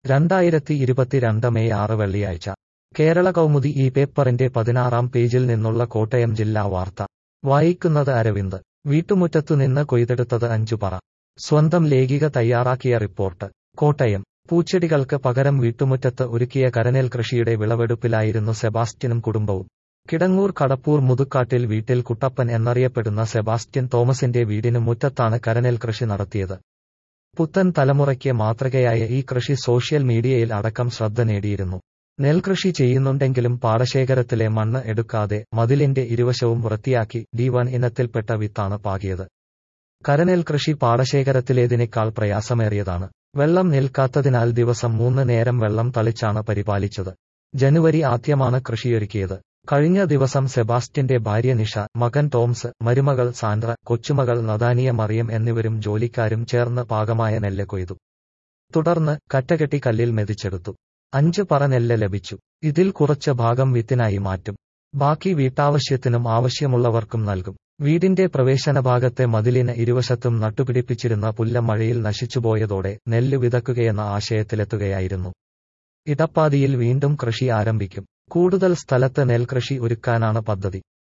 രണ്ടായിരത്തി ഇരുപത്തിരണ്ട് മെയ് ആറ് വെള്ളിയാഴ്ച കേരള കൗമുദി ഈ പേപ്പറിന്റെ പതിനാറാം പേജിൽ നിന്നുള്ള കോട്ടയം ജില്ലാ വാർത്ത വായിക്കുന്നത് അരവിന്ദ് വീട്ടുമുറ്റത്തുനിന്ന് കൊയ്തെടുത്തത് അഞ്ചു പറ സ്വന്തം ലേഖിക തയ്യാറാക്കിയ റിപ്പോർട്ട് കോട്ടയം പൂച്ചെടികൾക്ക് പകരം വീട്ടുമുറ്റത്ത് ഒരുക്കിയ കരനെൽ കൃഷിയുടെ വിളവെടുപ്പിലായിരുന്നു സെബാസ്റ്റ്യനും കുടുംബവും കിടങ്ങൂർ കടപ്പൂർ മുതുക്കാട്ടിൽ വീട്ടിൽ കുട്ടപ്പൻ എന്നറിയപ്പെടുന്ന സെബാസ്റ്റ്യൻ തോമസിന്റെ വീടിനു മുറ്റത്താണ് കരനെൽ കൃഷി നടത്തിയത് പുത്തൻ തലമുറയ്ക്ക് മാതൃകയായ ഈ കൃഷി സോഷ്യൽ മീഡിയയിൽ അടക്കം ശ്രദ്ധ നേടിയിരുന്നു നെൽകൃഷി ചെയ്യുന്നുണ്ടെങ്കിലും പാടശേഖരത്തിലെ മണ്ണ് എടുക്കാതെ മതിലിന്റെ ഇരുവശവും വൃത്തിയാക്കി ഡി വൺ ഇനത്തിൽപ്പെട്ട വിത്താണ് പാകിയത് കരനെൽ കൃഷി പാടശേഖരത്തിലേതിനേക്കാൾ പ്രയാസമേറിയതാണ് വെള്ളം നിൽക്കാത്തതിനാൽ ദിവസം മൂന്ന് നേരം വെള്ളം തളിച്ചാണ് പരിപാലിച്ചത് ജനുവരി ആദ്യമാണ് കൃഷിയൊരുക്കിയത് കഴിഞ്ഞ ദിവസം സെബാസ്റ്റ്യന്റെ ഭാര്യ നിഷ മകൻ ടോംസ് മരുമകൾ സാൻഡ്ര കൊച്ചുമകൾ നദാനിയ മറിയം എന്നിവരും ജോലിക്കാരും ചേർന്ന് പാകമായ നെല്ല് കൊയ്തു തുടർന്ന് കറ്റകെട്ടി കല്ലിൽ മെതിച്ചെടുത്തു അഞ്ച് പറ നെല്ല് ലഭിച്ചു ഇതിൽ കുറച്ച് ഭാഗം വിത്തിനായി മാറ്റും ബാക്കി വീട്ടാവശ്യത്തിനും ആവശ്യമുള്ളവർക്കും നൽകും വീടിന്റെ പ്രവേശന ഭാഗത്തെ മതിലിന് ഇരുവശത്തും നട്ടുപിടിപ്പിച്ചിരുന്ന പുല്ല മഴയിൽ നശിച്ചുപോയതോടെ നെല്ല് വിതക്കുകയെന്ന ആശയത്തിലെത്തുകയായിരുന്നു ഇടപ്പാതിയിൽ വീണ്ടും കൃഷി ആരംഭിക്കും കൂടുതൽ സ്ഥലത്ത് നെൽകൃഷി ഒരുക്കാനാണ് പദ്ധതി